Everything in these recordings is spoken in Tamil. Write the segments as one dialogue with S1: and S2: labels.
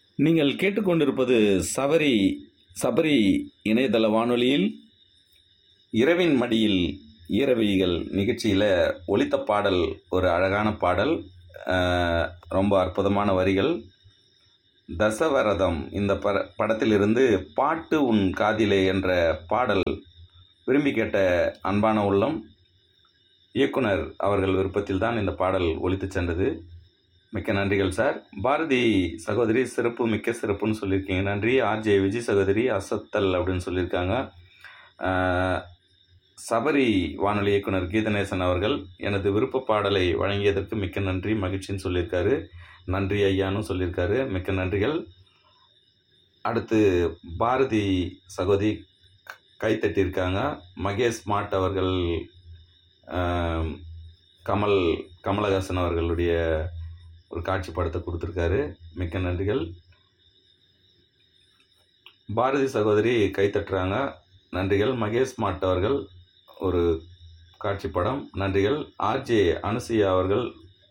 S1: நீங்கள் கேட்டுக்கொண்டிருப்பது சபரி சபரி இணையதள வானொலியில் இரவின் மடியில் ஈரவிழிகள் நிகழ்ச்சியில் ஒலித்த பாடல் ஒரு அழகான பாடல் அஹ், ரொம்ப அற்புதமான வரிகள் தசவரதம் இந்த பட படத்திலிருந்து பாட்டு உன் காதிலே என்ற பாடல் விரும்பி கேட்ட அன்பான உள்ளம் இயக்குனர் அவர்கள் விருப்பத்தில் தான் இந்த பாடல் ஒலித்து சென்றது மிக்க நன்றிகள் சார் பாரதி சகோதரி சிறப்பு மிக்க சிறப்புன்னு சொல்லியிருக்கீங்க நன்றி ஆர்ஜே விஜய் சகோதரி அசத்தல் அப்படின்னு சொல்லியிருக்காங்க ஆஹ், சபரி வானொலி இயக்குனர் கீதநேசன் அவர்கள் எனது விருப்ப பாடலை வழங்கியதற்கு மிக்க நன்றி மகிழ்ச்சின்னு சொல்லியிருக்காரு நன்றி ஐயான்னு சொல்லியிருக்காரு மிக்க நன்றிகள் அடுத்து பாரதி சகோதரி கை தட்டியிருக்காங்க மகேஷ் மாட் அவர்கள் ஆம், கமல் கமலஹாசன் அவர்களுடைய ஒரு காட்சி படத்தை கொடுத்துருக்காரு மிக்க நன்றிகள் பாரதி சகோதரி கை தட்டுறாங்க நன்றிகள் மகேஷ் மாட் அவர்கள் ஒரு காட்சி படம் நன்றிகள் ஆர்ஜே அனுசியா அவர்கள்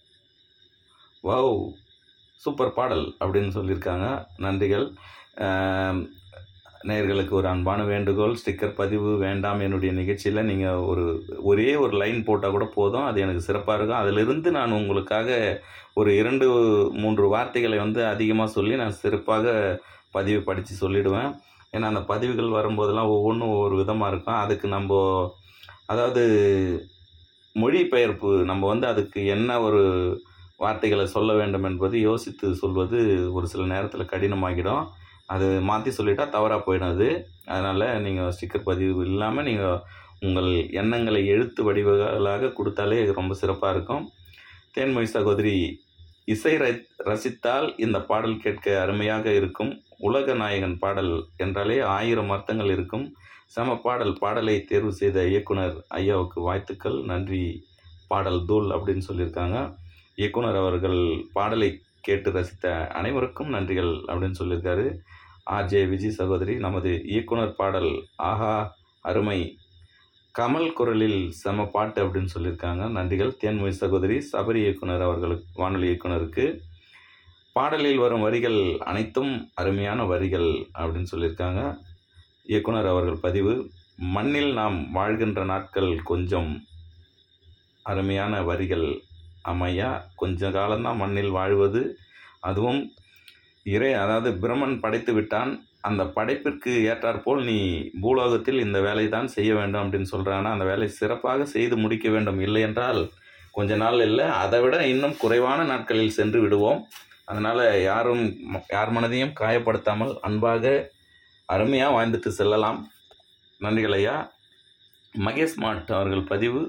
S1: வாவ் சூப்பர் பாடல் அப்படின்னு சொல்லியிருக்காங்க நன்றிகள் ஆம், நேயர்களுக்கு ஒரு அன்பான வேண்டுகோள் ஸ்டிக்கர் பதிவு வேண்டாம் என்னுடைய நிகழ்ச்சியில் நீங்கள் ஒரு ஒரே ஒரு லைன் போட்டால் கூட போதும் அது எனக்கு சிறப்பாக இருக்கும் அதிலிருந்து நான் உங்களுக்காக ஒரு இரண்டு மூன்று வார்த்தைகளை வந்து அதிகமாக சொல்லி நான் சிறப்பாக பதிவு படித்து சொல்லிடுவேன் ஏன்னா அந்த பதிவுகள் வரும்போதெல்லாம் ஒவ்வொன்றும் ஒவ்வொரு விதமாக இருக்கும் அதுக்கு நம்ம அதாவது மொழிபெயர்ப்பு நம்ம வந்து அதுக்கு என்ன ஒரு வார்த்தைகளை சொல்ல வேண்டும் என்பது யோசித்து சொல்வது ஒரு சில நேரத்தில் கடினமாகிடும் அது மாற்றி சொல்லிட்டா தவறாக போயிடும் அது அதனால் நீங்கள் ஸ்டிக்கர் பதிவு இல்லாமல் நீங்கள் உங்கள் எண்ணங்களை எழுத்து வடிவங்களாக கொடுத்தாலே ரொம்ப சிறப்பாக இருக்கும் தேன்மொழி சகோதரி இசை ர- ரசித்தால் இந்த பாடல் கேட்க அருமையாக இருக்கும் உலக நாயகன் பாடல் என்றாலே ஆயிரம் அர்த்தங்கள் இருக்கும் செம பாடல் பாடலை தேர்வு செய்த இயக்குனர் ஐயாவுக்கு வாழ்த்துக்கள் நன்றி பாடல் தூள் அப்படின்னு சொல்லியிருக்காங்க இயக்குனர் அவர்கள் பாடலை கேட்டு ரசித்த அனைவருக்கும் நன்றிகள் அப்படின்னு சொல்லியிருக்காரு ஆர்ஜே விஜய் சகோதரி நமது இயக்குனர் பாடல் ஆஹா அருமை கமல் குரலில் செம பாட்டு அப்படின்னு சொல்லியிருக்காங்க நன்றிகள் தேன்மொழி சகோதரி சபரி இயக்குனர் அவர்களுக்கு வானொலி இயக்குனருக்கு பாடலில் வரும் வரிகள் அனைத்தும் அருமையான வரிகள் அப்படின்னு சொல்லியிருக்காங்க இயக்குனர் அவர்கள் பதிவு மண்ணில் நாம் வாழ்கின்ற நாட்கள் கொஞ்சம் அருமையான வரிகள் அமையா கொஞ்ச காலம்தான் மண்ணில் வாழ்வது அதுவும் இறை அதாவது பிரம்மன் படைத்து விட்டான் அந்த படைப்பிற்கு ஏற்றாற்போல் நீ பூலோகத்தில் இந்த வேலையை தான் செய்ய வேண்டும் அப்படின்னு சொல்கிறானா அந்த வேலையை சிறப்பாக செய்து முடிக்க வேண்டும் இல்லை என்றால் கொஞ்ச நாள் இல்லை அதை விட இன்னும் குறைவான நாட்களில் சென்று விடுவோம் அதனால் யாரும் ம- யார் மனதையும் காயப்படுத்தாமல் அன்பாக அருமையாக வாழ்ந்துட்டு செல்லலாம் நன்றிகள் ஐயா மகேஷ் மாட் அவர்கள் பதிவு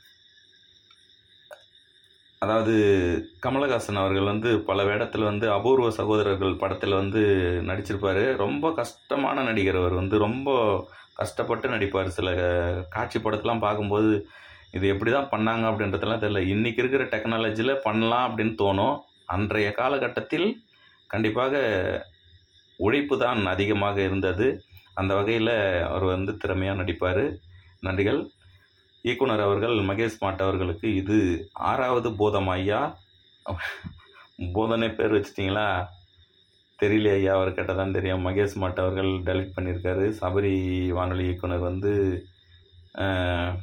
S1: அதாவது கமலஹாசன் அவர்கள் வந்து பல வேடத்தில் வந்து அபூர்வ சகோதரர்கள் படத்தில் வந்து நடிச்சிருப்பார் ரொம்ப கஷ்டமான நடிகர் அவர் வந்து ரொம்ப கஷ்டப்பட்டு நடிப்பார் சில காட்சி படத்தெலாம் பார்க்கும்போது இது எப்படி தான் பண்ணாங்க அப்படின்றதெல்லாம் தெரியல இன்றைக்கி இருக்கிற டெக்னாலஜியில் பண்ணலாம் அப்படின்னு தோணும் அன்றைய காலகட்டத்தில் கண்டிப்பாக உழைப்பு தான் அதிகமாக இருந்தது அந்த வகையில் அவர் வந்து திறமையாக நடிப்பார் நன்றிகள் இயக்குனர் அவர்கள் மகேஷ் மாட் அவர்களுக்கு இது ஆறாவது போதம் ஐயா போதனை பேர் வச்சிட்டிங்களா தெரியல ஐயா அவர் கேட்டால் தான் தெரியும் மகேஷ் மாட் அவர்கள் டெலிட் பண்ணியிருக்காரு சபரி வானொலி இயக்குனர் வந்து அஹ்,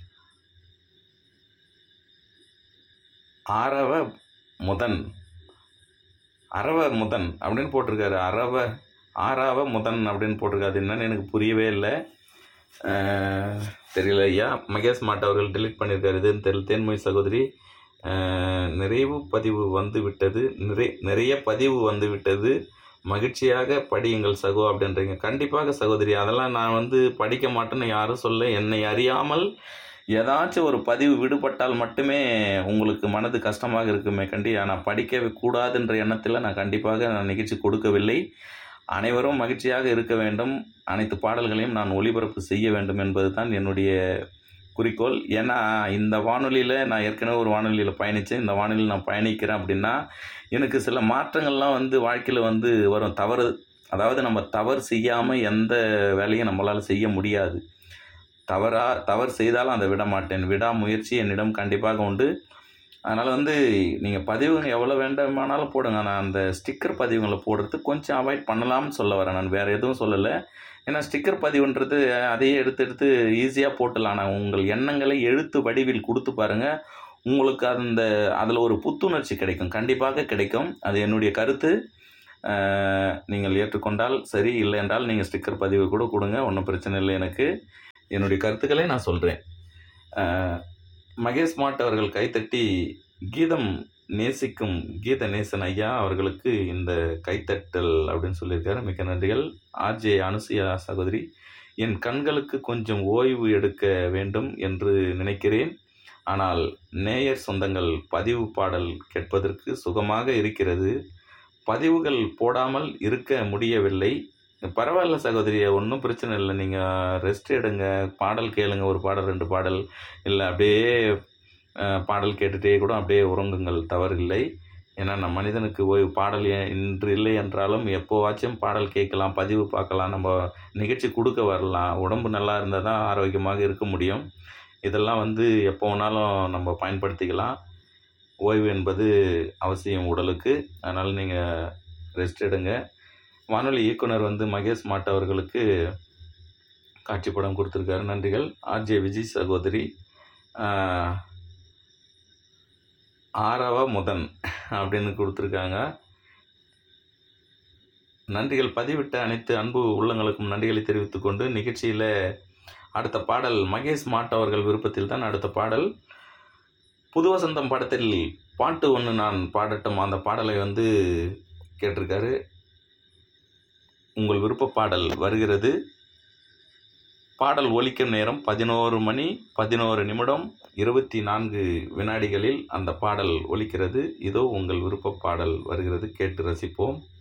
S1: ஆரவ முதன் அரவ முதன் அப்படின்னு போட்டிருக்காரு அரவ ஆறாவ முதன் அப்படின்னு போட்டிருக்காரு அது என்னன்னு எனக்கு புரியவே இல்லை அஹ், தெரியல ஐயா மகேஷ் மாட் அவர்கள் டெலிட் பண்ணியிருக்காரு இதுன்னு தெரியல தேன்மொழி சகோதரி அஹ், நிறைவு பதிவு வந்து விட்டது நிறை நிறைய பதிவு வந்து விட்டது மகிழ்ச்சியாக படியுங்கள் சகோ அப்படின்றீங்க கண்டிப்பாக சகோதரி அதெல்லாம் நான் வந்து படிக்க மாட்டேன்னு யாரும் சொல்ல என்னை அறியாமல் ஏதாச்சும் ஒரு பதிவு விடுபட்டால் மட்டுமே உங்களுக்கு மனது கஷ்டமாக இருக்குமே கண்டி நான் படிக்க கூடாதுன்ற எண்ணத்தில் நான் கண்டிப்பாக நான் நிகழ்ச்சி கொடுக்கவில்லை அனைவரும் மகிழ்ச்சியாக இருக்க வேண்டும் அனைத்து பாடல்களையும் நான் ஒளிபரப்பு செய்ய வேண்டும் என்பது தான் என்னுடைய குறிக்கோள் ஏன்னா இந்த வானொலியில் நான் ஏற்கனவே ஒரு வானொலியில் பயணித்தேன் இந்த வானொலியில் நான் பயணிக்கிறேன் அப்படின்னா எனக்கு சில மாற்றங்கள்லாம் வந்து வாழ்க்கையில் வந்து வரும் தவறு அதாவது நம்ம தவறு செய்யாமல் எந்த வேலையும் நம்மளால் செய்ய முடியாது தவறா தவறு செய்தாலும் அதை விட மாட்டேன் விடாமுயற்சி என்னிடம் கண்டிப்பாக உண்டு அதனால் வந்து நீங்கள் பதிவுங்க எவ்வளோ வேண்டுமானாலும் போடுங்க ஆனால் அந்த ஸ்டிக்கர் பதிவுங்களை போடுறது கொஞ்சம் அவாய்ட் பண்ணலாம்னு சொல்ல வரேன் நான் வேறு எதுவும் சொல்லலை ஏன்னா ஸ்டிக்கர் பதிவுன்றது அதையே எடுத்து எடுத்து ஈஸியாக போட்டலாம் ஆனால் உங்கள் எண்ணங்களை எழுத்து வடிவில் கொடுத்து பாருங்கள் உங்களுக்கு அந்த அதில் ஒரு புத்துணர்ச்சி கிடைக்கும் கண்டிப்பாக கிடைக்கும் அது என்னுடைய கருத்து அஹ், நீங்கள் ஏற்றுக்கொண்டால் சரி இல்லை என்றால் நீங்கள் ஸ்டிக்கர் பதிவு கூட கொடுங்க ஒன்றும் பிரச்சனை இல்லை எனக்கு என்னுடைய கருத்துக்களை நான் சொல்கிறேன் மகேஷ் மாட் அவர்கள் கைத்தட்டி கீதம் நேசிக்கும் கீத நேசன் ஐயா அவர்களுக்கு இந்த கைத்தட்டல் அப்படின்னு சொல்லியிருக்காரு மிக்க நன்றிகள் ஆர்ஜே அனுசுயா சகோதரி என் கண்களுக்கு கொஞ்சம் ஓய்வு எடுக்க வேண்டும் என்று நினைக்கிறேன் ஆனால் நேயர் சொந்தங்கள் பதிவு பாடல் கேட்பதற்கு சுகமாக இருக்கிறது பதிவுகள் போடாமல் இருக்க முடியவில்லை பரவாயில்ல சகோதரி ஒன்றும் பிரச்சனை இல்லை நீங்கள் ரெஸ்ட் எடுங்க பாடல் கேளுங்க ஒரு பாடல் ரெண்டு பாடல் இல்லை அப்படியே அஹ், பாடல் கேட்டுகிட்டே கூட அப்படியே உறங்குங்கள் தவறில்லை ஏன்னா நம்ம மனிதனுக்கு ஓய்வு பாடல் ஏன் இன்று இல்லை என்றாலும் எப்போவாச்சும் பாடல் கேட்கலாம் பதிவு பார்க்கலாம் நம்ம நிகழ்ச்சி கொடுக்க வரலாம் உடம்பு நல்லா இருந்தால் தான் ஆரோக்கியமாக இருக்க முடியும் இதெல்லாம் வந்து எப்போ வேணாலும் நம்ம பயன்படுத்திக்கலாம் ஓய்வு என்பது அவசியம் உடலுக்கு அதனால் நீங்கள் ரெஸ்ட் எடுங்க வானொலி இயக்குனர் வந்து மகேஷ் மாட் அவர்களுக்கு காட்சி படம் கொடுத்துருக்காரு நன்றிகள் ஆர்ஜே விஜய் சகோதரி ஆஹ், ஆரவ முதன் அப்படின்னு கொடுத்துருக்காங்க நன்றிகள் பதிவிட்ட அனைத்து அன்பு உள்ளங்களுக்கும் நன்றிகளை தெரிவித்துக் கொண்டு நிகழ்ச்சியில் அடுத்த பாடல் மகேஷ் மாட் அவர்கள் விருப்பத்தில் தான் அடுத்த பாடல் புது வசந்தம் படத்தில் பாட்டு ஒன்று நான் பாடட்டும் அந்த பாடலை வந்து கேட்டிருக்காரு உங்கள் விருப்ப பாடல் வருகிறது பாடல் ஒலிக்கும் நேரம் பதினோரு மணி பதினோரு நிமிடம் இருபத்தி நான்கு வினாடிகளில் அந்த பாடல் ஒலிக்கிறது இதோ உங்கள் விருப்ப பாடல் வருகிறது கேட்டு ரசிப்போம்